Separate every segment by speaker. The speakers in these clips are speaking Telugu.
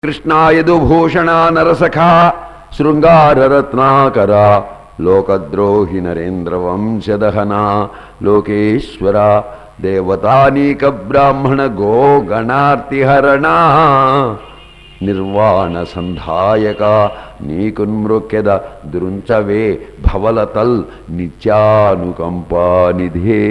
Speaker 1: కృష్ణాయదుభూషణ నరసఖా శృంగారరత్నాకర లోకద్రోహి నరేంద్ర వంశదహన లోకేశ్వర దేవతానీక బ్రాహ్మణ గో గణార్తిహరణ నిర్వాణ సంధాయక నీకున్మృక్యద దృంచవే భవలతల్ నిత్యానుకంపానిధే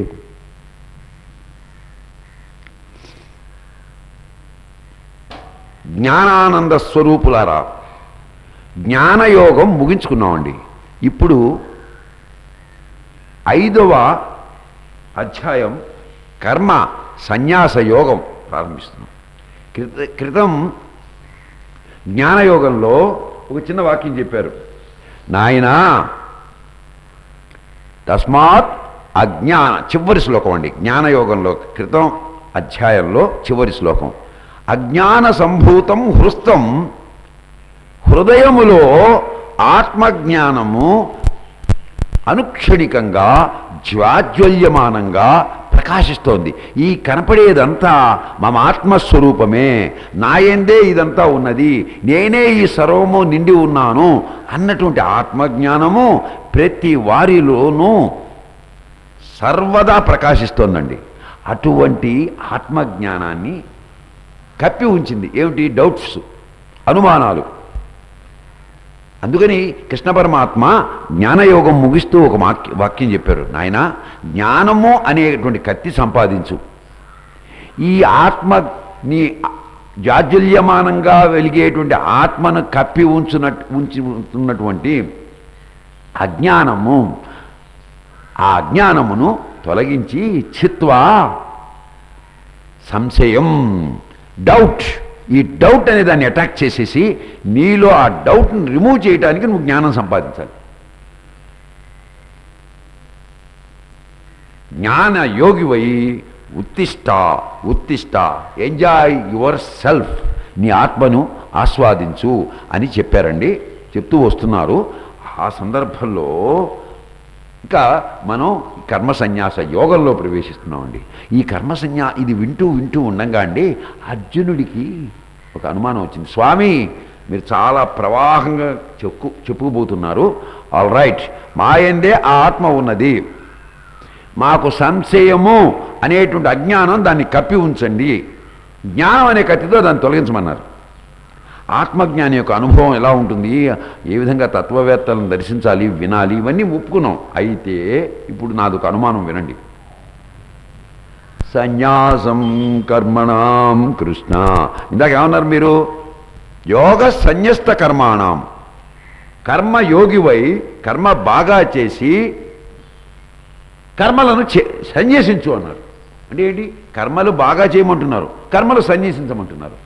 Speaker 1: జ్ఞానానంద స్వరూపులారా జ్ఞానయోగం ముగించుకున్నామండి ఇప్పుడు ఐదవ అధ్యాయం కర్మ సన్యాస యోగం ప్రారంభిస్తున్నాం క్రిత క్రితం జ్ఞానయోగంలో ఒక చిన్న వాక్యం చెప్పారు నాయనా తస్మాత్ అజ్ఞాన చివరి శ్లోకం అండి జ్ఞానయోగంలో క్రితం అధ్యాయంలో చివరి శ్లోకం అజ్ఞాన సంభూతం హృస్తం హృదయములో ఆత్మజ్ఞానము అనుక్షణికంగా జ్వాజ్వల్యమానంగా ప్రకాశిస్తోంది ఈ కనపడేదంతా మమ ఆత్మస్వరూపమే నాయందే ఇదంతా ఉన్నది నేనే ఈ సర్వము నిండి ఉన్నాను అన్నటువంటి ఆత్మజ్ఞానము ప్రతి వారిలోనూ సర్వదా ప్రకాశిస్తోందండి అటువంటి ఆత్మజ్ఞానాన్ని కప్పి ఉంచింది ఏమిటి డౌట్స్ అనుమానాలు అందుకని కృష్ణ పరమాత్మ జ్ఞానయోగం ముగిస్తూ ఒక వాక్య వాక్యం చెప్పారు నాయన జ్ఞానము అనేటువంటి కత్తి సంపాదించు ఈ ఆత్మ నీ జాజ్వల్యమానంగా వెలిగేటువంటి ఆత్మను కప్పి ఉంచునట్ ఉంచి ఉంటున్నటువంటి అజ్ఞానము ఆ అజ్ఞానమును తొలగించి చిత్వా సంశయం డౌట్ ఈ డౌట్ అనే దాన్ని అటాక్ చేసేసి నీలో ఆ డౌట్ని రిమూవ్ చేయడానికి నువ్వు జ్ఞానం సంపాదించాలి జ్ఞాన యోగివై ఉత్తిష్ట ఉత్తిష్ట ఎంజాయ్ యువర్ సెల్ఫ్ నీ ఆత్మను ఆస్వాదించు అని చెప్పారండి చెప్తూ వస్తున్నారు ఆ సందర్భంలో ఇంకా మనం కర్మ సన్యాస యోగంలో ప్రవేశిస్తున్నామండి ఈ కర్మ సన్యా ఇది వింటూ వింటూ ఉండంగా అండి అర్జునుడికి ఒక అనుమానం వచ్చింది స్వామి మీరు చాలా ప్రవాహంగా చెక్కు చెప్పుకుపోతున్నారు ఆల్ రైట్ మాయందే ఆ ఆత్మ ఉన్నది మాకు సంశయము అనేటువంటి అజ్ఞానం దాన్ని కప్పి ఉంచండి జ్ఞానం అనే కత్తితో దాన్ని తొలగించమన్నారు ఆత్మజ్ఞాని యొక్క అనుభవం ఎలా ఉంటుంది ఏ విధంగా తత్వవేత్తలను దర్శించాలి వినాలి ఇవన్నీ ఒప్పుకున్నాం అయితే ఇప్పుడు నాదొక అనుమానం వినండి సన్యాసం కర్మణాం కృష్ణ ఇందాక ఏమన్నారు మీరు యోగ సన్యస్త కర్మాణం కర్మ యోగివై కర్మ బాగా చేసి కర్మలను చే- సన్యసించు అన్నారు అంటే ఏంటి కర్మలు బాగా చేయమంటున్నారు కర్మలు సన్యసించమంటున్నారు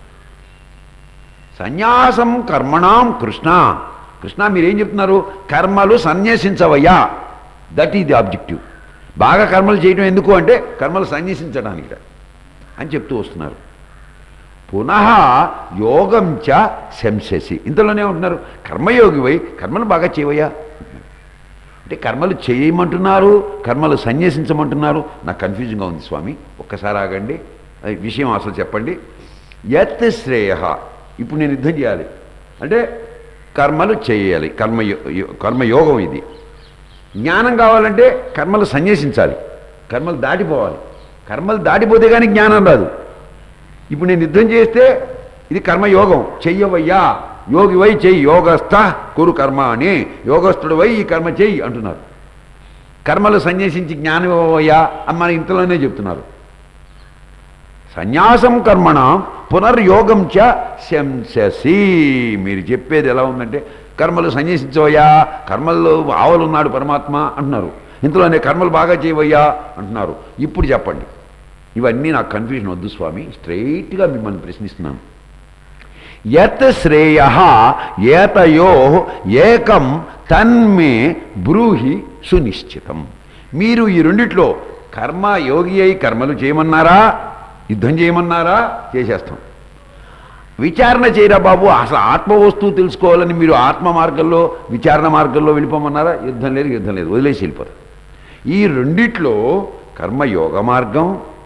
Speaker 1: సన్యాసం కర్మణాం కృష్ణ కృష్ణ మీరేం చెప్తున్నారు కర్మలు సన్యసించవయ్యా దట్ ఈజ్ ది ఆబ్జెక్టివ్ బాగా కర్మలు చేయడం ఎందుకు అంటే కర్మలు సన్యసించడానికి అని చెప్తూ వస్తున్నారు పునః యోగం చ శంససి ఇంతలోనే ఉంటున్నారు కర్మయోగివై కర్మలు బాగా చేయవయ్యా అంటే కర్మలు చేయమంటున్నారు కర్మలు సన్యసించమంటున్నారు నాకు కన్ఫ్యూజన్గా ఉంది స్వామి ఒక్కసారి ఆగండి అది విషయం అసలు చెప్పండి యత్ శ్రేయ ఇప్పుడు నేను యుద్ధం చేయాలి అంటే కర్మలు చేయాలి కర్మ కర్మయోగం ఇది జ్ఞానం కావాలంటే కర్మలు సన్యసించాలి కర్మలు దాటిపోవాలి కర్మలు దాటిపోతే కానీ జ్ఞానం రాదు ఇప్పుడు నేను యుద్ధం చేస్తే ఇది కర్మయోగం చెయ్యవయ్యా యోగివై చెయ్యి యోగస్థ కురు కర్మ అని యోగస్థుడు వై ఈ కర్మ చెయ్యి అంటున్నారు కర్మలు సన్యాసించి జ్ఞానమయ్యా అని మన ఇంతలోనే చెప్తున్నారు సన్యాసం కర్మణ పునర్యోగం చ శంససి మీరు చెప్పేది ఎలా ఉందంటే కర్మలు సన్యసించవయ్యా కర్మల్లో ఆవలున్నాడు పరమాత్మ అంటున్నారు ఇంతలోనే కర్మలు బాగా చేయవయ్యా అంటున్నారు ఇప్పుడు చెప్పండి ఇవన్నీ నాకు కన్ఫ్యూజన్ వద్దు స్వామి స్ట్రైట్గా మిమ్మల్ని ప్రశ్నిస్తున్నాను యత్ శ్రేయ ఏతయో ఏకం తన్మే బ్రూహి సునిశ్చితం మీరు ఈ రెండిట్లో కర్మ యోగి అయి కర్మలు చేయమన్నారా యుద్ధం చేయమన్నారా చేసేస్తాం విచారణ చేయరా బాబు అసలు ఆత్మ వస్తువు తెలుసుకోవాలని మీరు ఆత్మ మార్గంలో విచారణ మార్గంలో వెళ్ళిపోమన్నారా యుద్ధం లేదు యుద్ధం లేదు వదిలేసి వెళ్ళిపోతారు ఈ రెండిట్లో కర్మయోగ మార్గం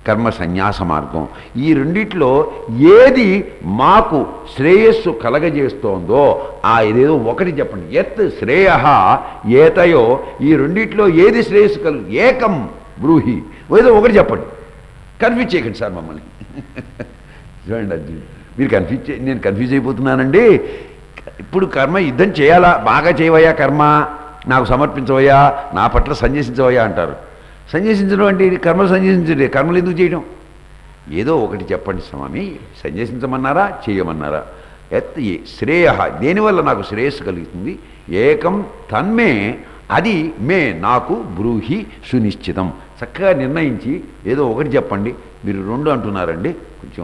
Speaker 1: కర్మ సన్యాస మార్గం ఈ రెండిట్లో ఏది మాకు శ్రేయస్సు కలగజేస్తోందో ఆ ఇదేదో ఒకటి చెప్పండి ఎత్ శ్రేయ ఏతయో ఈ రెండిట్లో ఏది శ్రేయస్సు కలుగు ఏకం బ్రూహి ఏదో ఒకటి చెప్పండి కన్ఫ్యూజ్ చేయకండి సార్ మమ్మల్ని చూడండి అది మీరు కన్ఫ్యూజ్ చే నేను కన్ఫ్యూజ్ అయిపోతున్నానండి ఇప్పుడు కర్మ యుద్ధం చేయాలా బాగా చేయవయ్యా కర్మ నాకు సమర్పించవయ్యా నా పట్ల సన్యసించవయ్యా అంటారు సన్యసించడం అంటే ఇది కర్మలు సన్యసించండి కర్మలు ఎందుకు చేయడం ఏదో ఒకటి చెప్పండి స్వామి సన్యసించమన్నారా చేయమన్నారా ఎత్ ఏ- శ్రేయ దేనివల్ల నాకు శ్రేయస్సు కలుగుతుంది ఏకం తన్మే అది మే నాకు బ్రూహి సునిశ్చితం చక్కగా నిర్ణయించి ఏదో ఒకటి చెప్పండి మీరు రెండు అంటున్నారండి కొంచెం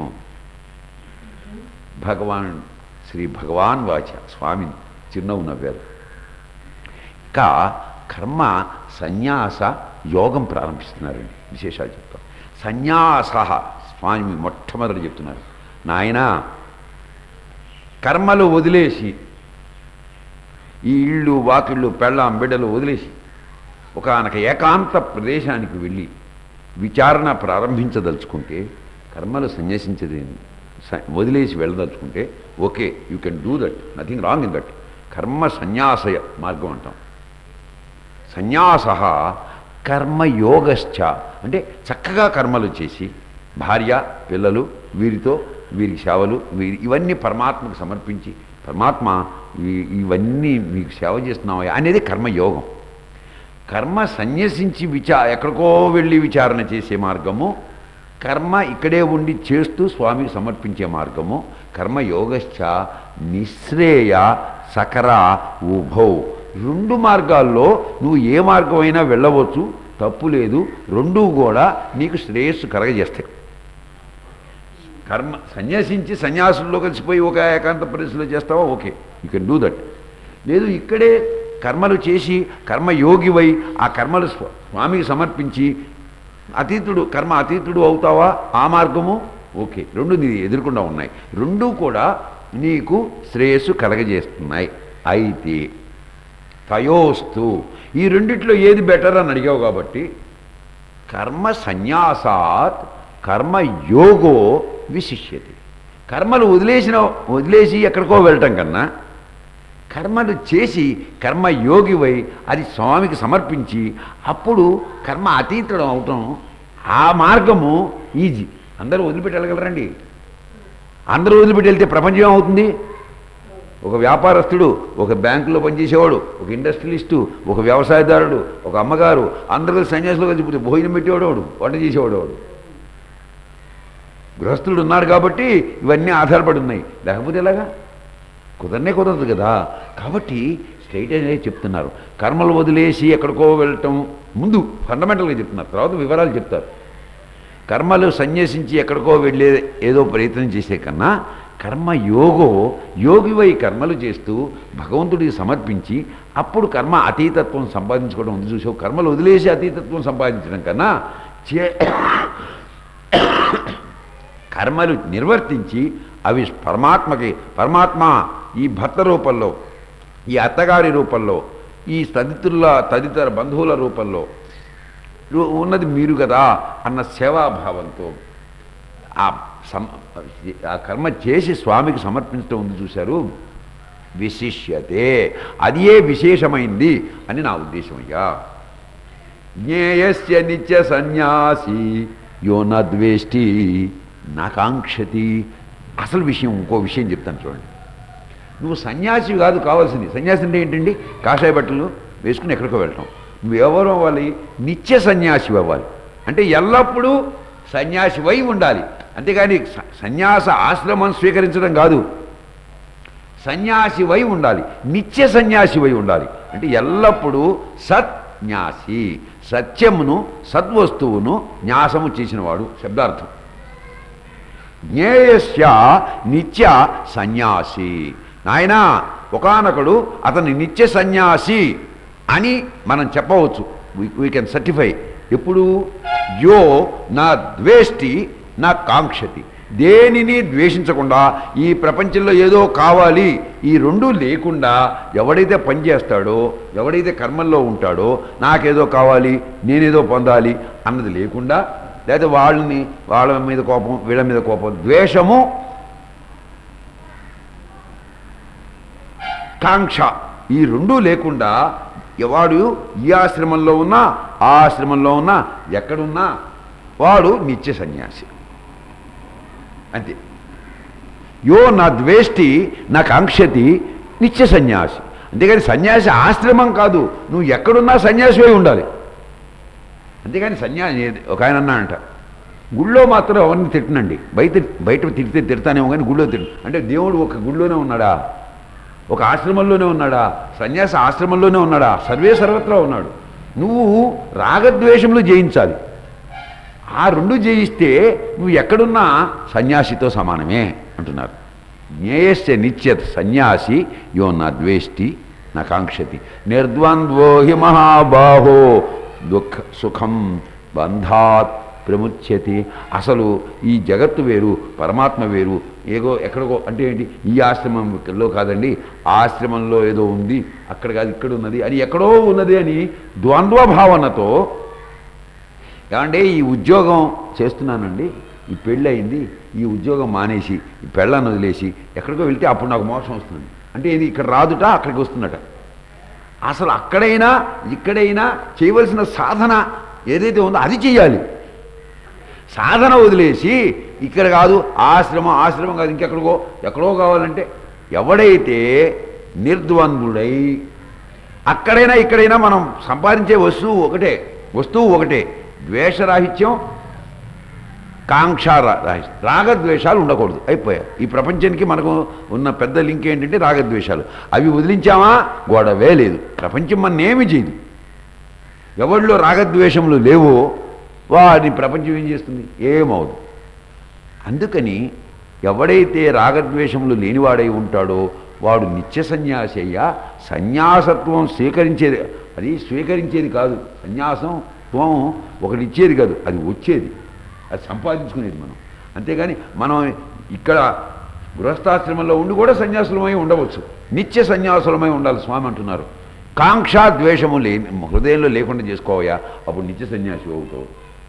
Speaker 1: భగవాన్ శ్రీ భగవాన్ వాచ స్వామి చిరునవ్వు నవ్వారు ఇంకా కర్మ సన్యాస యోగం ప్రారంభిస్తున్నారండి విశేషాలు చెప్తాం సన్యాస స్వామి మొట్టమొదటి చెప్తున్నారు నాయన కర్మలు వదిలేసి ఈ ఇళ్ళు వాకిళ్ళు పెళ్ళాం బిడ్డలు వదిలేసి ఒక ఆనక ఏకాంత ప్రదేశానికి వెళ్ళి విచారణ ప్రారంభించదలుచుకుంటే కర్మలు సన్యసించది స- వదిలేసి వెళ్ళదలుచుకుంటే okay you can do that nothing wrong in that కర్మ సన్యాసయ మార్గం అంటాం సన్యాస కర్మయోగశ్చ అంటే చక్కగా కర్మలు చేసి భార్య పిల్లలు వీరితో వీరి సేవలు వీరి ఇవన్నీ పరమాత్మకు సమర్పించి పరమాత్మ ఈ- ఇవన్నీ మీకు సేవ చేస్తున్నావా అనేది కర్మయోగం కర్మ సన్యసించి విచా ఎక్కడికో వెళ్ళి విచారణ చేసే మార్గము కర్మ ఇక్కడే ఉండి చేస్తూ స్వామికి సమర్పించే మార్గము కర్మయోగశ్చ నిశ్రేయ సకర ఉభౌ రెండు మార్గాల్లో నువ్వు ఏ మార్గమైనా వెళ్ళవచ్చు తప్పు లేదు రెండూ కూడా నీకు శ్రేయస్సు కలగజేస్తాయి కర్మ సన్యాసించి సన్యాసుల్లో కలిసిపోయి ఒక ఏకాంత పరిస్థితిలో చేస్తావా okay you can do that లేదు ఇక్కడే కర్మలు చేసి కర్మయోగివై ఆ కర్మలు స్వ- స్వామికి సమర్పించి అతీతుడు కర్మ అతీతుడు అవుతావా ఆ మార్గము ఓకే రెండు నీ ఎదుర్కొండా ఉన్నాయి రెండూ కూడా నీకు శ్రేయస్సు కలగజేస్తున్నాయి అయితే తయోస్తు ఈ రెండిట్లో ఏది బెటర్ అని అడిగావు కాబట్టి కర్మ సన్యాసాత్ కర్మ యోగో విశిష్యతి కర్మలు వదిలేసిన వదిలేసి ఎక్కడికో వెళ్ళటం కన్నా కర్మలు చేసి కర్మ యోగివై అది స్వామికి సమర్పించి అప్పుడు కర్మ అతీతుడం అవటం ఆ మార్గము ఈజీ అందరూ వదిలిపెట్టి వెళ్ళగలరండి అందరూ వదిలిపెట్టి వెళ్తే ప్రపంచం అవుతుంది ఒక వ్యాపారస్తుడు ఒక బ్యాంకులో పనిచేసేవాడు ఒక ఇండస్ట్రియలిస్టు ఒక వ్యవసాయదారుడు ఒక అమ్మగారు అందరూ సన్యాసులు కలిసి భోజనం పెట్టేవాడు వాడు, వంట చేసేవాడు వాడు గృహస్థుడు ఉన్నాడు కాబట్టి ఇవన్నీ ఆధారపడి ఉన్నాయి లేకపోతే ఎలాగా కుదరనే కుదరదు కదా కాబట్టి స్ట్రైట్ అనేది చెప్తున్నారు కర్మలు వదిలేసి ఎక్కడికో వెళ్ళటం ముందు ఫండమెంటల్గా చెప్తున్నారు తర్వాత వివరాలు చెప్తారు కర్మలు సన్యసించి ఎక్కడికో వెళ్ళే ఏదో ప్రయత్నం చేసే కన్నా కర్మ యోగో యోగివై కర్మలు చేస్తూ భగవంతుడికి సమర్పించి అప్పుడు కర్మ అతీతత్వం సంపాదించుకోవడం ఉంది చూసావు కర్మలు వదిలేసి అతీతత్వం సంపాదించడం కన్నా చే కర్మలు నిర్వర్తించి అవి పరమాత్మకి పరమాత్మ ఈ భర్త రూపంలో ఈ అత్తగారి రూపంలో ఈ తదితరుల తదితర బంధువుల రూపంలో రు- ఉన్నది మీరు కదా అన్న సేవాభావంతో ఆ సమ ఆ కర్మ చేసి స్వామికి సమర్పించడం ఉంది చూశారు విశిష్యతే అది ఏ విశేషమైంది అని నా ఉద్దేశం అయ్యా జ్ఞేయస్య నిత్య సన్యాసి యో నద్వేష్టి నాకాంక్షతి అసలు విషయం ఇంకో విషయం చెప్తాను చూడండి నువ్వు సన్యాసి కాదు కావాల్సింది సన్యాసి అంటే ఏంటండి కాషాయ బట్టలు వేసుకుని ఎక్కడికో వెళ్ళటం నువ్వు ఎవరు అవ్వాలి నిత్య సన్యాసి అవ్వాలి అంటే ఎల్లప్పుడూ సన్యాసివై ఉండాలి అంతేగాని స- సన్యాస ఆశ్రమం స్వీకరించడం కాదు సన్యాసివై ఉండాలి నిత్య సన్యాసివై ఉండాలి అంటే ఎల్లప్పుడూ సత్న్యాసి సత్యమును సద్వస్తువును న్యాసము చేసినవాడు శబ్దార్థం జ్ఞేయస్య నిత్య సన్యాసి నాయనా ఒకానొకడు అతని నిత్య సన్యాసి అని మనం చెప్పవచ్చు వీ కెన్ సర్టిఫై ఎప్పుడు యో నా ద్వేష్టి నా కాంక్షతి దేనిని ద్వేషించకుండా ఈ ప్రపంచంలో ఏదో కావాలి ఈ రెండు లేకుండా ఎవడైతే పనిచేస్తాడో ఎవడైతే కర్మల్లో ఉంటాడో నాకేదో కావాలి నేనేదో పొందాలి అన్నది లేకుండా లేకపోతే వాళ్ళని వాళ్ళ మీద కోపం వీళ్ళ మీద కోపం ద్వేషము కాంక్ష ఈ రెండూ లేకుండా వాడు ఈ ఆశ్రమంలో ఉన్నా ఆ ఆశ్రమంలో ఉన్నా ఎక్కడున్నా వాడు నిత్య సన్యాసి అంతే యో నా ద్వేష్టి నా కాంక్షతి నిత్య సన్యాసి అంతేగాని సన్యాసి ఆశ్రమం కాదు నువ్వు ఎక్కడున్నా సన్యాసి అయి ఉండాలి అంతేగాని సన్యాసి ఒక ఆయన అన్నా అంట గుళ్ళో మాత్రం ఎవరిని తిట్టనండి బయట బయట తిడితే తిడతానేమో కానీ గుళ్ళో తిట్టు అంటే దేవుడు ఒక గుళ్ళోనే ఉన్నాడా ఒక ఆశ్రమంలోనే ఉన్నాడా సన్యాసి ఆశ్రమంలోనే ఉన్నాడా సర్వే సర్వత్రా ఉన్నాడు నువ్వు రాగద్వేషములు జయించాలి ఆ రెండు జయిస్తే నువ్వు ఎక్కడున్నా సన్యాసితో సమానమే అంటున్నారు జ్ఞేయస్య నిత్యత్ సన్యాసి యో నా ద్వేష్టి నా కాంక్షతి నిర్ద్వంద్వో హి మహాబాహో దుఃఖ సుఖం బంధాత్ ప్రముచ్యతి అసలు ఈ జగత్తు వేరు పరమాత్మ వేరు ఏగో ఎక్కడికో అంటే ఏంటి ఈ ఆశ్రమంలో కాదండి ఆ ఆశ్రమంలో ఏదో ఉంది అక్కడ కాదు ఇక్కడ ఉన్నది అని ఎక్కడో ఉన్నది అని ద్వంద్వ భావనతో ఏమంటే ఈ ఉద్యోగం చేస్తున్నానండి ఈ పెళ్ళి అయింది ఈ ఉద్యోగం మానేసి ఈ పెళ్ళాన్ని వదిలేసి ఎక్కడికో వెళ్తే అప్పుడు నాకు మోసం వస్తుంది అంటే ఇది ఇక్కడ రాదుట అక్కడికి వస్తుందట అసలు అక్కడైనా ఇక్కడైనా చేయవలసిన సాధన ఏదైతే ఉందో అది చేయాలి సాధన వదిలేసి ఇక్కడ కాదు ఆశ్రమం ఆశ్రమం కాదు ఇంకెక్కడికో ఎక్కడో కావాలంటే ఎవడైతే నిర్ద్వంద్వుడై అక్కడైనా ఇక్కడైనా మనం సంపాదించే వస్తువు ఒకటే వస్తువు ఒకటే ద్వేషరాహిత్యం కాంక్ష రాహిత్యం రాగద్వేషాలు ఉండకూడదు అయిపోయాయి ఈ ప్రపంచానికి మనకు ఉన్న పెద్ద లింక్ ఏంటంటే రాగద్వేషాలు అవి వదిలించామా గొడవే లేదు ప్రపంచం మన ఏమి చేయదు ఎవరిలో రాగద్వేషములు లేవో వాడిని ప్రపంచం ఏం చేస్తుంది ఏమవుదు అందుకని ఎవడైతే రాగద్వేషములు లేనివాడై ఉంటాడో వాడు నిత్య సన్యాసి అయ్యా సన్యాసత్వం స్వీకరించేది అది స్వీకరించేది కాదు సన్యాసం త్వం ఒకటి ఇచ్చేది కాదు అది వచ్చేది అది సంపాదించుకునేది మనం అంతేగాని మనం ఇక్కడ గృహస్థాశ్రమంలో ఉండి కూడా సన్యాసులమై ఉండవచ్చు నిత్య సన్యాసులమై ఉండాలి స్వామి అంటున్నారు కాంక్ష ద్వేషము లేని హృదయంలో లేకుండా చేసుకోవయా అప్పుడు నిత్య సన్యాసి అవుతావు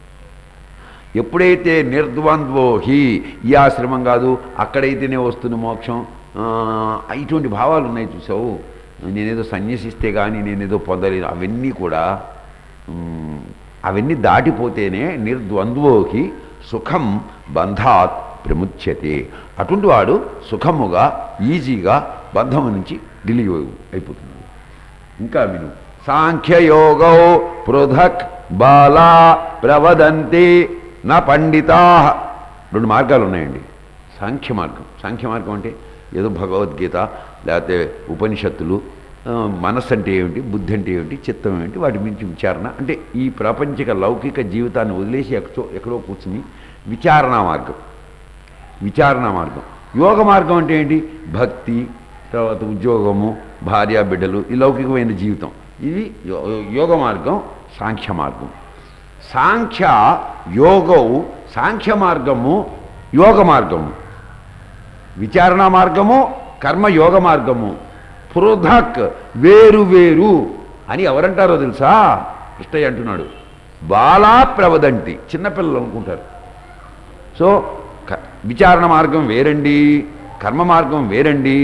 Speaker 1: ఎప్పుడైతే నిర్ద్వంద్వో హి ఈ ఆశ్రమం కాదు అక్కడైతేనే వస్తుంది మోక్షం ఆ, ఇటువంటి భావాలు ఉన్నాయి చూసావు నేనేదో సన్యసిస్తే కానీ నేనేదో పొందలేదు అవన్నీ కూడా మ్, అవన్నీ దాటిపోతేనే నిర్ద్వంద్వోకి సుఖం బంధాత్ ప్రముచ్యతే అటువంటి వాడు సుఖముగా ఈజీగా బంధము నుంచి రిలీవ్ అయిపోతున్నాడు ఇంకా విను సాంఖ్యయోగౌ పృథక్ బాలా ప్రవదంతి నా పండితా రెండు మార్గాలు ఉన్నాయండి సాంఖ్య మార్గం సాంఖ్య మార్గం అంటే ఏదో భగవద్గీత లేకపోతే ఉపనిషత్తులు ఆ, మనస్సు అంటే ఏమిటి బుద్ధి అంటే ఏమిటి చిత్తం ఏమిటి వాటి గురించి విచారణ అంటే ఈ ప్రాపంచిక లౌకిక జీవితాన్ని వదిలేసి ఎక్కడో ఎక్కడో కూర్చుని విచారణా మార్గం విచారణ మార్గం యోగ మార్గం అంటే ఏంటి భక్తి తర్వాత ఉద్యోగము భార్య బిడ్డలు ఈ లౌకికమైన జీవితం ఇది యో- యోగ మార్గం సాంఖ్య మార్గం సాంఖ్య యోగవు సాంఖ్య మార్గము యోగ మార్గము విచారణ మార్గము కర్మ యోగ మార్గము పృథక్ వేరు వేరు అని ఎవరంటారో తెలుసా కృష్ణయ్య అంటున్నాడు బాలా ప్రవదంటి చిన్నపిల్లలు అనుకుంటారు సో క- విచారణ మార్గం వేరండి కర్మ మార్గం వేరండి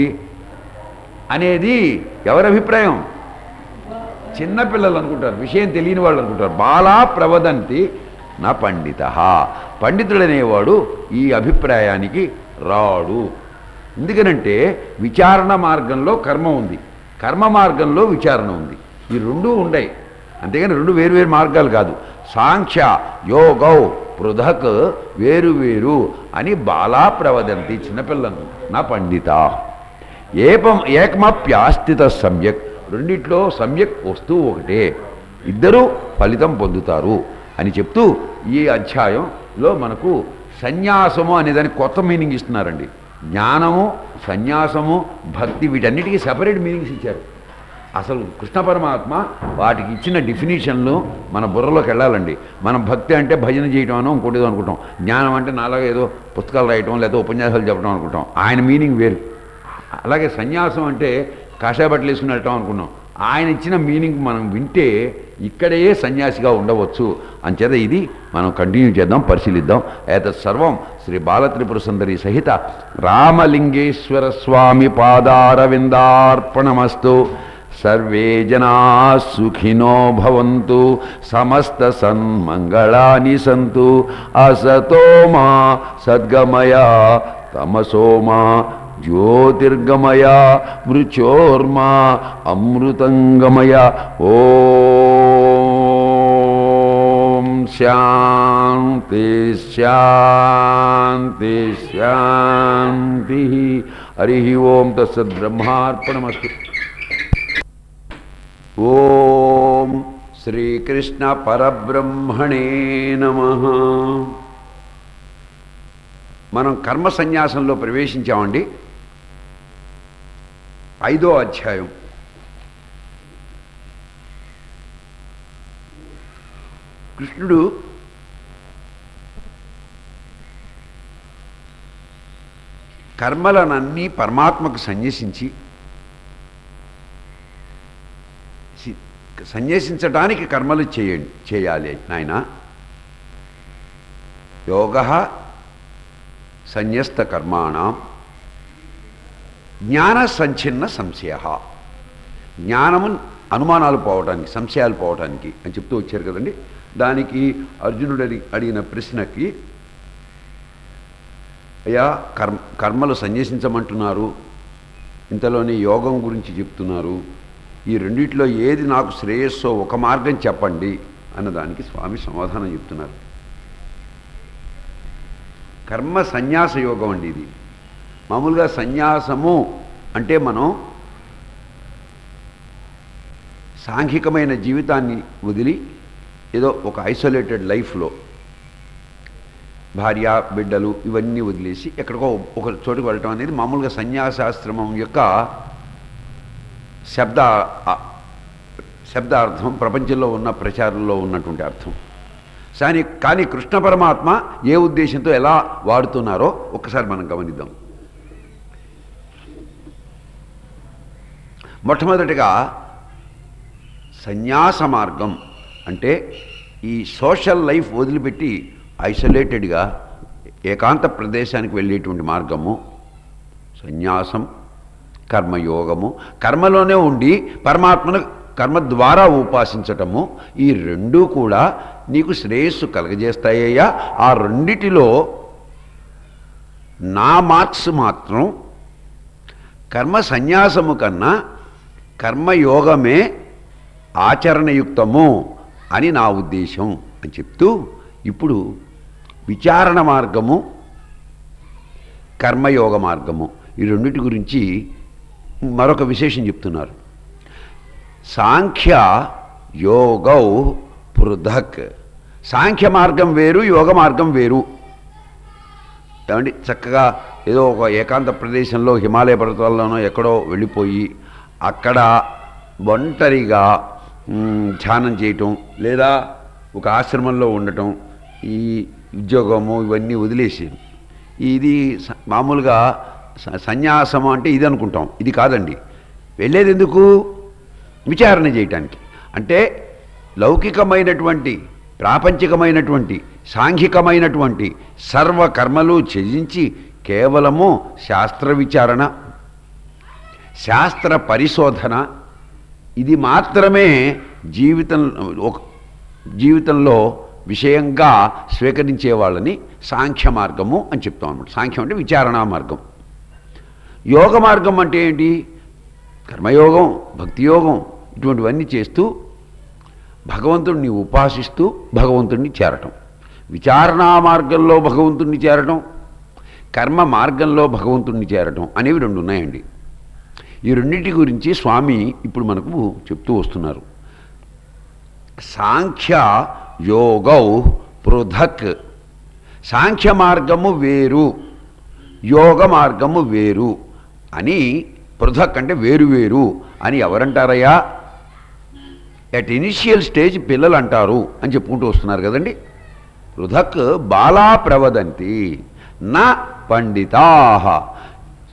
Speaker 1: అనేది ఎవరి అభిప్రాయం చిన్నపిల్లలు అనుకుంటారు విషయం తెలియని వాళ్ళు అనుకుంటారు బాలా ప్రవదంతి నా పండిత పండితుడనేవాడు ఈ అభిప్రాయానికి రాడు ఎందుకనంటే విచారణ మార్గంలో కర్మ ఉంది కర్మ మార్గంలో విచారణ ఉంది ఈ రెండూ ఉండయి అంతేగాని రెండు వేరు వేరు మార్గాలు కాదు సాంఖ్య యోగౌ పృథక్ వేరు వేరు అని బాలా ప్రవదంతి చిన్నపిల్లలు నా పండిత ఏపం ఏకమప్యాస్థిత సమ్యక్ రెండిట్లో సమ్యక్ వస్తువు ఒకటే ఇద్దరూ ఫలితం పొందుతారు అని చెప్తూ ఈ అధ్యాయంలో మనకు సన్యాసము అనేదానికి కొత్త మీనింగ్ ఇస్తున్నారండి జ్ఞానము సన్యాసము భక్తి వీటన్నిటికీ సెపరేట్ మీనింగ్స్ ఇచ్చారు అసలు కృష్ణ పరమాత్మ వాటికి ఇచ్చిన డిఫినిషన్లు మన బుర్రలోకి వెళ్ళాలండి మనం భక్తి అంటే భజన చేయటం అనో ఇంకోటి ఏదో అనుకుంటాం జ్ఞానం అంటే నాలాగా ఏదో పుస్తకాలు రాయటం లేదా ఉపన్యాసాలు చెప్పడం అనుకుంటాం ఆయన మీనింగ్ వేరు అలాగే సన్యాసం అంటే కాషాయ బట్టలు వేసుకుని వెళ్ళటం అనుకున్నాం ఆయన ఇచ్చిన మీనింగ్ మనం వింటే ఇక్కడే సన్యాసిగా ఉండవచ్చు అంచేత ఇది మనం కంటిన్యూ చేద్దాం పరిశీలిద్దాం ఏతత్ సర్వం శ్రీ బాలత్రిపుర సుందరి సహిత రామలింగేశ్వర స్వామి పాదారవిందార్పణమస్తు సర్వే జనా సుఖినో భవంతు సమస్త సన్మంగళాని సంతు అసతో మా సద్గమయ తమసో మా జ్యోతిర్గమయ మృచోర్మా అమృతంగమయ ఓం శాంతి శాంతి శాంతి హరి ఓం తత్సద్బ్రహ్మార్పణమస్తు ఓం శ్రీకృష్ణ పరబ్రహ్మణే నమ మనం కర్మ సన్యాసంలో ప్రవేశించామండి ఐదో అధ్యాయం కృష్ణుడు కర్మలనన్నీ పరమాత్మకు సన్యసించి సి- సన్యసించడానికి కర్మలు చేయండి చేయాలి నాయన యోగ సన్యస్త కర్మాణం జ్ఞాన సంచిన్న సంశయ జ్ఞానము అనుమానాలు పోవటానికి సంశయాలు పోవటానికి అని చెప్తూ వచ్చారు కదండి దానికి అర్జునుడు అడి అడిగిన ప్రశ్నకి అయ్యా కర్మ కర్మలు సన్యసించమంటున్నారు ఇంతలోనే యోగం గురించి చెప్తున్నారు ఈ రెండిట్లో ఏది నాకు శ్రేయస్సో ఒక మార్గం చెప్పండి అన్నదానికి స్వామి సమాధానం చెప్తున్నారు కర్మ సన్యాస యోగం అండి ఇది మామూలుగా సన్యాసము అంటే మనం సాంఘికమైన జీవితాన్ని వదిలి ఏదో ఒక ఐసోలేటెడ్ లైఫ్లో భార్య బిడ్డలు ఇవన్నీ వదిలేసి ఎక్కడికో ఒక చోటుకు వెళ్ళటం అనేది మామూలుగా సన్యాసాశ్రమం యొక్క శబ్ద ఆ- శబ్దార్థం ప్రపంచంలో ఉన్న ప్రచారంలో ఉన్నటువంటి అర్థం కానీ కానీ కృష్ణ పరమాత్మ ఏ ఉద్దేశంతో ఎలా వాడుతున్నారో ఒక్కసారి మనం గమనిద్దాం మొట్టమొదటిగా సన్యాస మార్గం అంటే ఈ సోషల్ లైఫ్ వదిలిపెట్టి ఐసోలేటెడ్గా ఏకాంత ప్రదేశానికి వెళ్ళేటువంటి మార్గము సన్యాసం కర్మయోగము కర్మలోనే ఉండి పరమాత్మను కర్మ ద్వారా ఉపాసించటము ఈ రెండూ కూడా నీకు శ్రేయస్సు కలగజేస్తాయ్యా ఆ రెండిటిలో నా మార్క్స్ మాత్రం కర్మ సన్యాసము కన్నా కర్మయోగమే ఆచరణయుక్తము అని నా ఉద్దేశం అని చెప్తూ ఇప్పుడు విచారణ మార్గము కర్మయోగ మార్గము ఈ రెండిటి గురించి మరొక విశేషం చెప్తున్నారు సాంఖ్య యోగౌ పృథక్ సాంఖ్య మార్గం వేరు యోగ మార్గం వేరు ఏమండి చక్కగా ఏదో ఒక ఏకాంత ప్రదేశంలో హిమాలయ పర్వతాల్లోనో ఎక్కడో వెళ్ళిపోయి అక్కడ ఒంటరిగా మ్, ధ్యానం చేయటం లేదా ఒక ఆశ్రమంలో ఉండటం ఈ ఉద్యోగము ఇవన్నీ వదిలేసి ఇది స- మామూలుగా స- సన్యాసము అంటే ఇది అనుకుంటాం ఇది కాదండి వెళ్ళేది ఎందుకు విచారణ చేయటానికి అంటే లౌకికమైనటువంటి ప్రాపంచికమైనటువంటి సాంఘికమైనటువంటి సర్వ కర్మలు త్యజించి కేవలము శాస్త్ర విచారణ శాస్త్ర పరిశోధన ఇది మాత్రమే జీవితం ఒక జీవితంలో విషయంగా స్వీకరించే వాళ్ళని సాంఖ్య మార్గము అని చెప్తాం అన్నమాట సాంఖ్యం అంటే విచారణా మార్గం యోగ మార్గం అంటే ఏంటి కర్మయోగం భక్తి యోగం ఇటువంటివన్నీ చేస్తూ భగవంతుడిని ఉపాసిస్తూ భగవంతుడిని చేరటం విచారణా మార్గంలో భగవంతుడిని చేరటం కర్మ మార్గంలో భగవంతుడిని చేరటం అనేవి రెండు ఉన్నాయండి ఈ రెండింటి గురించి స్వామి ఇప్పుడు మనకు చెప్తూ వస్తున్నారు సాంఖ్య యోగౌ పృథక్ సాంఖ్య మార్గము వేరు యోగ మార్గము వేరు అని పృథక్ అంటే వేరు వేరు అని ఎవరంటారయ్యా ఎట్ ఇనిషియల్ స్టేజ్ పిల్లలు అంటారు అని చెప్పుకుంటూ వస్తున్నారు కదండి పృథక్ బాలా ప్రవదంతి నా పండితా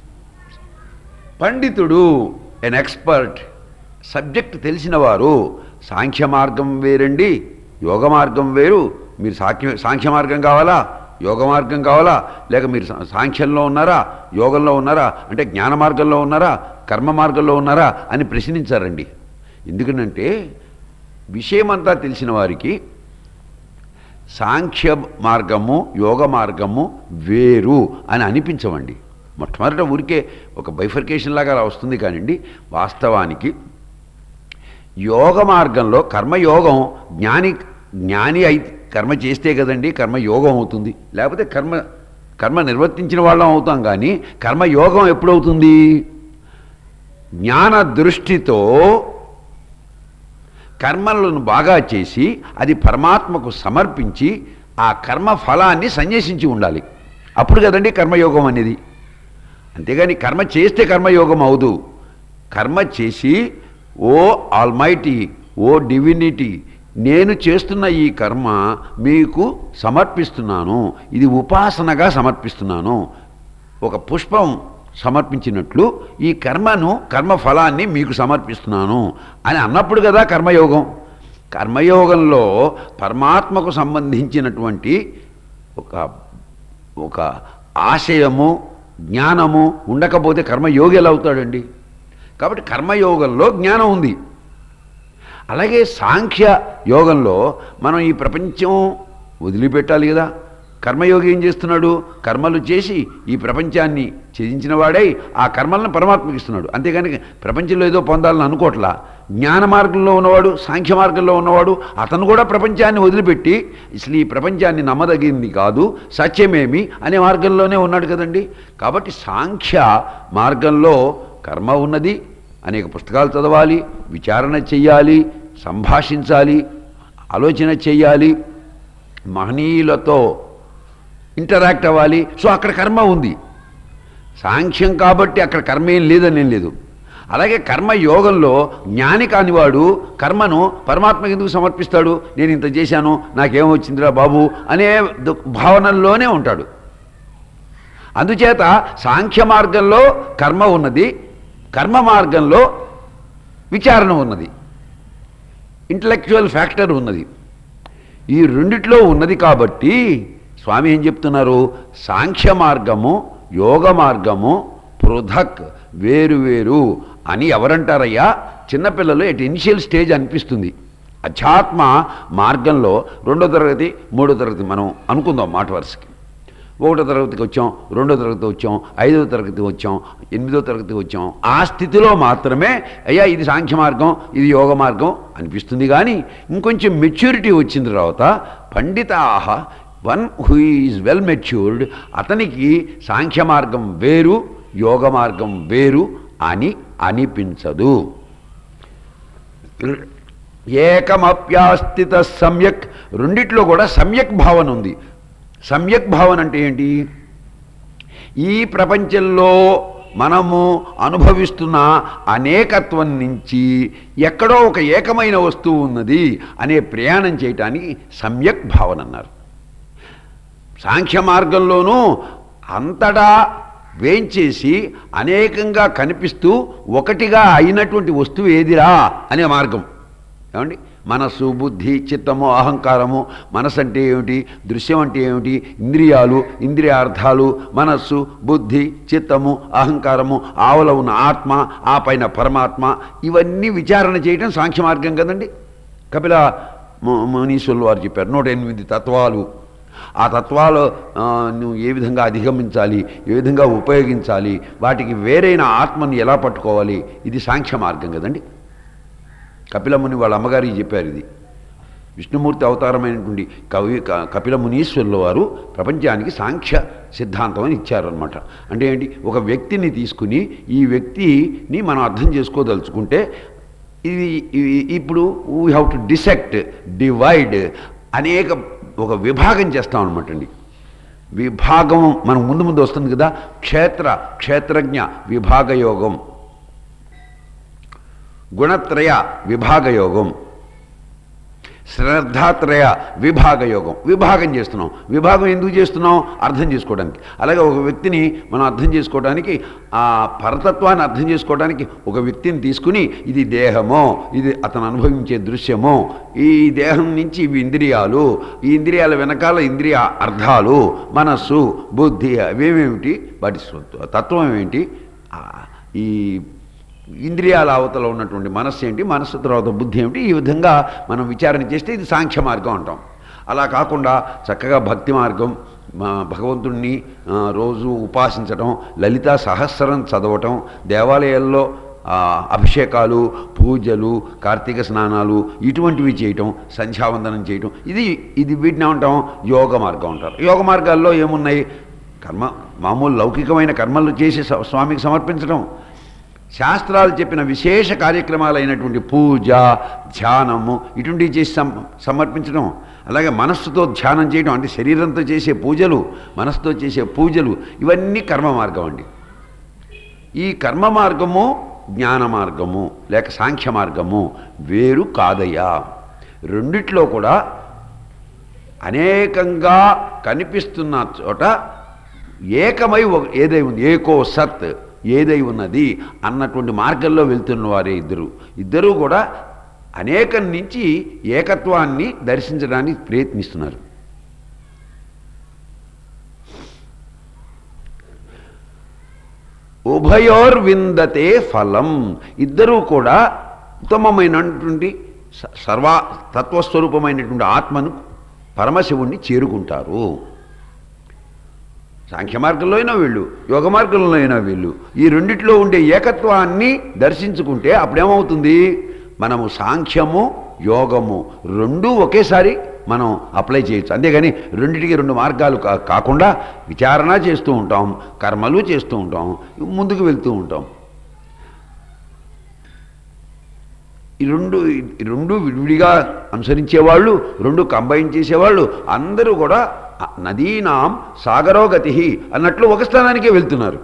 Speaker 1: పండితుడు ఎన్ ఎక్స్పర్ట్ సబ్జెక్ట్ తెలిసిన వారు సాంఖ్య మార్గం వేరండి యోగ మార్గం వేరు మీరు సాంఖ్య సాంఖ్య మార్గం కావాలా యోగ మార్గం కావాలా లేక మీరు సా- సాంఖ్యంలో ఉన్నారా యోగంలో ఉన్నారా అంటే జ్ఞాన మార్గంలో ఉన్నారా కర్మ మార్గంలో ఉన్నారా అని ప్రశ్నించారండి ఎందుకనంటే విషయమంతా తెలిసిన వారికి సాంఖ్య మార్గము యోగ మార్గము వేరు అని అనిపించవండి మొట్టమొదట ఊరికే ఒక బైఫర్కేషన్ లాగా అలా వస్తుంది కానివ్వండి వాస్తవానికి యోగ మార్గంలో కర్మయోగం జ్ఞాని జ్ఞాని అయి కర్మ చేస్తే కదండి కర్మయోగం అవుతుంది లేకపోతే కర్మ కర్మ నిర్వర్తించిన వాళ్ళం అవుతాం కానీ కర్మయోగం ఎప్పుడవుతుంది జ్ఞాన దృష్టితో కర్మలను బాగా చేసి అది పరమాత్మకు సమర్పించి ఆ కర్మ ఫలాన్ని సన్యసించి ఉండాలి అప్పుడు కదండి కర్మయోగం అనేది అంతేగాని కర్మ చేస్తే కర్మయోగం అవదు కర్మ చేసి ఓ ఆల్మైటీ ఓ డివినిటీ నేను చేస్తున్న ఈ కర్మ మీకు సమర్పిస్తున్నాను ఇది ఉపాసనగా సమర్పిస్తున్నాను ఒక పుష్పం సమర్పించినట్లు ఈ కర్మను కర్మ ఫలాన్ని మీకు సమర్పిస్తున్నాను అని అన్నప్పుడు కదా కర్మయోగం కర్మయోగంలో పరమాత్మకు సంబంధించినటువంటి ఒక ఒక ఆశయము జ్ఞానము ఉండకపోతే కర్మయోగి ఎలా అవుతాడండి కాబట్టి కర్మయోగంలో జ్ఞానం ఉంది అలాగే సాంఖ్య యోగంలో మనం ఈ ప్రపంచం వదిలిపెట్టాలి కదా కర్మయోగి ఏం చేస్తున్నాడు కర్మలు చేసి ఈ ప్రపంచాన్ని ఛేదించిన వాడై ఆ కర్మలను పరమాత్మకి ఇస్తున్నాడు అంతేగాని ప్రపంచంలో ఏదో పొందాలని అనుకోవట్లా జ్ఞాన మార్గంలో ఉన్నవాడు సాంఖ్య మార్గంలో ఉన్నవాడు అతను కూడా ప్రపంచాన్ని వదిలిపెట్టి అసలు ఈ ప్రపంచాన్ని నమ్మదగింది కాదు సత్యమేమి అనే మార్గంలోనే ఉన్నాడు కదండి కాబట్టి సాంఖ్య మార్గంలో కర్మ ఉన్నది అనేక పుస్తకాలు చదవాలి విచారణ చెయ్యాలి సంభాషించాలి ఆలోచన చెయ్యాలి మహనీయులతో ఇంటరాక్ట్ అవ్వాలి సో అక్కడ కర్మ ఉంది సాంఖ్యం కాబట్టి అక్కడ కర్మ ఏం లేదని ఏం లేదు అలాగే కర్మ యోగంలో జ్ఞాని కానివాడు కర్మను పరమాత్మకి ఎందుకు సమర్పిస్తాడు నేను ఇంత చేశాను నాకేం వచ్చిందిరా బాబు అనే దు- భావనల్లోనే ఉంటాడు అందుచేత సాంఖ్య మార్గంలో కర్మ ఉన్నది కర్మ మార్గంలో విచారణ ఉన్నది ఇంటలెక్చువల్ ఫ్యాక్టర్ ఉన్నది ఈ రెండిట్లో ఉన్నది కాబట్టి స్వామి ఏం చెప్తున్నారు సాంఖ్య మార్గము యోగ మార్గము పృథక్ వేరు వేరు అని ఎవరంటారయ్యా చిన్నపిల్లలు ఎట్ ఇనిషియల్ స్టేజ్ అనిపిస్తుంది అధ్యాత్మ మార్గంలో రెండో తరగతి మూడో తరగతి మనం అనుకుందాం మాట వరుసకి ఒకటో తరగతికి వచ్చాం రెండో తరగతి వచ్చాం ఐదవ తరగతి వచ్చాం ఎనిమిదో తరగతి వచ్చాం ఆ స్థితిలో మాత్రమే అయ్యా ఇది సాంఖ్య మార్గం ఇది యోగ మార్గం అనిపిస్తుంది కానీ ఇంకొంచెం మెచ్యూరిటీ వచ్చిన తర్వాత పండితాహ one who is well matured అతనికి సాంఖ్య మార్గం వేరు యోగ మార్గం వేరు అని అనిపించదు ఏకమప్యాస్థిత సమ్యక్ రెండిట్లో కూడా సమ్యక్ భావన ఉంది సమ్యక్ భావన అంటే ఏంటి ఈ ప్రపంచంలో మనము అనుభవిస్తున్న అనేకత్వం నుంచి ఎక్కడో ఒక ఏకమైన వస్తువు ఉన్నది అనే ప్రయాణం చేయటానికి సమ్యక్ భావన అన్నారు సాంఖ్య మార్గంలోనూ అంతటా వేంచేసి అనేకంగా కనిపిస్తూ ఒకటిగా అయినటువంటి వస్తువు ఏదిరా అనే మార్గం ఏమండి మనస్సు బుద్ధి చిత్తము అహంకారము మనస్సు అంటే ఏమిటి దృశ్యం అంటే ఏమిటి ఇంద్రియాలు ఇంద్రియార్థాలు మనస్సు బుద్ధి చిత్తము అహంకారము ఆవల ఉన్న ఆత్మ ఆ పైన పరమాత్మ ఇవన్నీ విచారణ చేయడం సాంఖ్య మార్గం కదండి కపిల ము- మునీశ్వరులు వారు చెప్పారు నూట ఎనిమిది తత్వాలు ఆ తత్వాలు ఆ, నువ్వు ఏ విధంగా అధిగమించాలి ఏ విధంగా ఉపయోగించాలి వాటికి వేరైన ఆత్మని ఎలా పట్టుకోవాలి ఇది సాంఖ్య మార్గం కదండి కపిలముని వాళ్ళ అమ్మగారికి చెప్పారు ఇది విష్ణుమూర్తి అవతారమైనటువంటి కవి క- కపిల మునీశ్వరుల వారు ప్రపంచానికి సాంఖ్య సిద్ధాంతం అని ఇచ్చారనమాట అంటే ఏంటి ఒక వ్యక్తిని తీసుకుని ఈ వ్యక్తిని మనం అర్థం చేసుకోదలుచుకుంటే ఇది ఇవి- ఇప్పుడు we have to dissect divide అనేక ఒక విభాగం చేస్తాం అనమాట అండి విభాగం మనం ముందు ముందు వస్తుంది కదా క్షేత్ర క్షేత్రజ్ఞ విభాగయోగం గుణత్రయ విభాగయోగం శ్రద్ధాత్రయ విభాగ యోగం విభాగం చేస్తున్నాం విభాగం ఎందుకు చేస్తున్నాం అర్థం చేసుకోవడానికి అలాగే ఒక వ్యక్తిని మనం అర్థం చేసుకోవడానికి ఆ పరతత్వాన్ని అర్థం చేసుకోవడానికి ఒక వ్యక్తిని తీసుకుని ఇది దేహమో ఇది అతను అనుభవించే దృశ్యమో ఈ దేహం నుంచి ఇవి ఇంద్రియాలు ఈ ఇంద్రియాల వెనకాల ఇంద్రియ అర్థాలు మనస్సు బుద్ధి అవేమేమిటి వాటి స్వ- తత్వం ఏమిటి ఆ, ఈ ఇంద్రియాల అవతల ఉన్నటువంటి మనస్సు ఏంటి మనస్సు తర్వాత బుద్ధి ఏమిటి ఈ విధంగా మనం విచారణ చేస్తే ఇది సాంఖ్య మార్గం అంటాం అలా కాకుండా చక్కగా భక్తి మార్గం మా భగవంతుణ్ణి ఆ, రోజు ఉపాసించటం లలితా సహస్రం చదవటం దేవాలయాల్లో ఆ, అభిషేకాలు పూజలు కార్తీక స్నానాలు ఇటువంటివి చేయటం సంధ్యావందనం చేయటం ఇది ఇది వీటిని ఏమంటాం యోగ మార్గం అంటారు యోగ మార్గాల్లో ఏమున్నాయి కర్మ మామూలు లౌకికమైన కర్మలు చేసి స్వ- స్వామికి సమర్పించడం శాస్త్రాలు చెప్పిన విశేష కార్యక్రమాలైనటువంటి పూజ ధ్యానము ఇటువంటివి చేసి సమ సమర్పించడం అలాగే మనస్సుతో ధ్యానం చేయడం అంటే శరీరంతో చేసే పూజలు మనస్సుతో చేసే పూజలు ఇవన్నీ కర్మ మార్గం అండి ఈ కర్మ మార్గము జ్ఞాన మార్గము లేక సాంఖ్య మార్గము వేరు కాదయ్యా రెండిట్లో కూడా అనేకంగా కనిపిస్తున్న చోట ఏకమై ఒక- ఏదై ఉంది ఏకో సత్ ఏదై ఉన్నది అన్నటువంటి మార్గంలో వెళ్తున్న వారే ఇద్దరు ఇద్దరూ కూడా అనేకం నుంచి ఏకత్వాన్ని దర్శించడానికి ప్రయత్నిస్తున్నారు ఉభయోర్ విందతే ఫలం ఇద్దరూ కూడా ఉత్తమమైనటువంటి స- సర్వా తత్వస్వరూపమైనటువంటి ఆత్మను పరమశివుణ్ణి చేరుకుంటారు సాంఖ్య మార్గంలో అయినా వీళ్ళు యోగ మార్గంలో అయినా వీళ్ళు ఈ రెండిట్లో ఉండే ఏకత్వాన్ని దర్శించుకుంటే అప్పుడేమవుతుంది మనము సాంఖ్యము యోగము రెండూ ఒకేసారి మనం అప్లై చేయొచ్చు అంతేగాని రెండిటికి రెండు మార్గాలు కా- కాకుండా విచారణ చేస్తూ ఉంటాం కర్మలు చేస్తూ ఉంటాం ముందుకు వెళ్తూ ఉంటాం ఈ రెండు ఈ రెండు విడివిడిగా అనుసరించేవాళ్ళు రెండు కంబైన్ చేసేవాళ్ళు అందరూ కూడా ఆ నదీనాం సాగరోగతి అన్నట్లు ఒక స్థానానికే వెళ్తున్నారు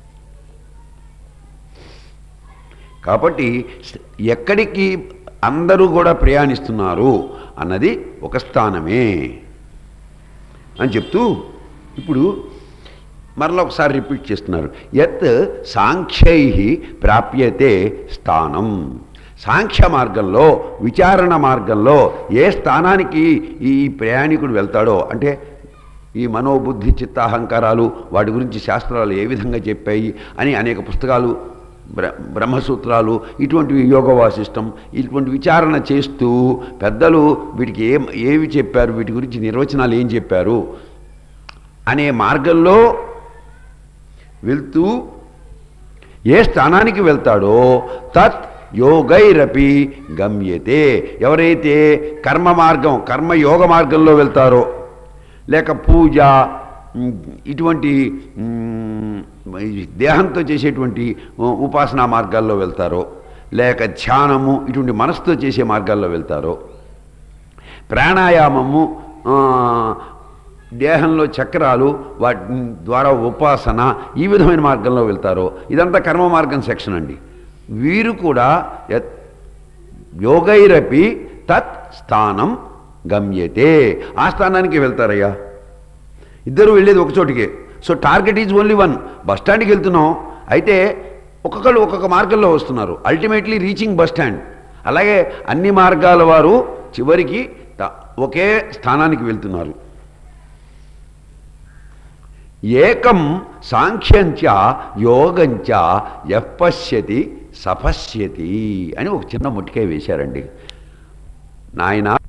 Speaker 1: కాబట్టి స- ఎక్కడికి అందరూ కూడా ప్రయాణిస్తున్నారు అన్నది ఒక స్థానమే అని చెప్తూ ఇప్పుడు మరలా ఒకసారి రిపీట్ చేస్తున్నారు యత్ సాంఖ్యై ప్రాప్యతే స్థానం సాంఖ్య మార్గంలో విచారణ మార్గంలో ఏ స్థానానికి ఈ ప్రయాణికుడు వెళ్తాడో అంటే ఈ మనోబుద్ధి చిత్తాహంకారాలు వాటి గురించి శాస్త్రాలు ఏ విధంగా చెప్పాయి అని అనేక పుస్తకాలు బ్ర బ్రహ్మసూత్రాలు ఇటువంటివి యోగ వాసిష్టం ఇటువంటి విచారణ చేస్తూ పెద్దలు వీటికి ఏం ఏవి చెప్పారు వీటి గురించి నిర్వచనాలు ఏం చెప్పారు అనే మార్గంలో వెళ్తూ ఏ స్థానానికి వెళ్తాడో తత్ యోగైరపి గమ్యతే ఎవరైతే కర్మ మార్గం కర్మ యోగ మార్గంలో వెళ్తారో లేక పూజ ఉమ్, ఇటువంటి ఉమ్, ఈ దేహంతో చేసేటువంటి ఉ- ఉపాసనా మార్గాల్లో వెళ్తారో లేక ధ్యానము ఇటువంటి మనసుతో చేసే మార్గాల్లో వెళ్తారో ప్రాణాయామము ఆ, దేహంలో చక్రాలు వాటి ద్వారా ఉపాసన ఈ విధమైన మార్గంలో వెళ్తారో ఇదంతా కర్మ మార్గం సెక్షన్ అండి వీరు కూడా యత్ యోగైరపి తత్ స్థానం గమ్యతే ఆ స్థానానికి వెళ్తారయ్యా ఇద్దరు వెళ్ళేది ఒక చోటికే so target is only one bus స్టాండ్కి వెళ్తున్నాం అయితే ఒక్కొక్కరు ఒక్కొక్క మార్గంలో వస్తున్నారు అల్టిమేట్లీ రీచింగ్ బస్ స్టాండ్ అలాగే అన్ని మార్గాల వారు చివరికి త- ఒకే స్థానానికి వెళ్తున్నారు ఏకం సాంఖ్యంచ యోగంచ ఎప్పశ్యతి సపశ్యతి అని ఒక చిన్న ముట్టికాయ వేశారండి నాయన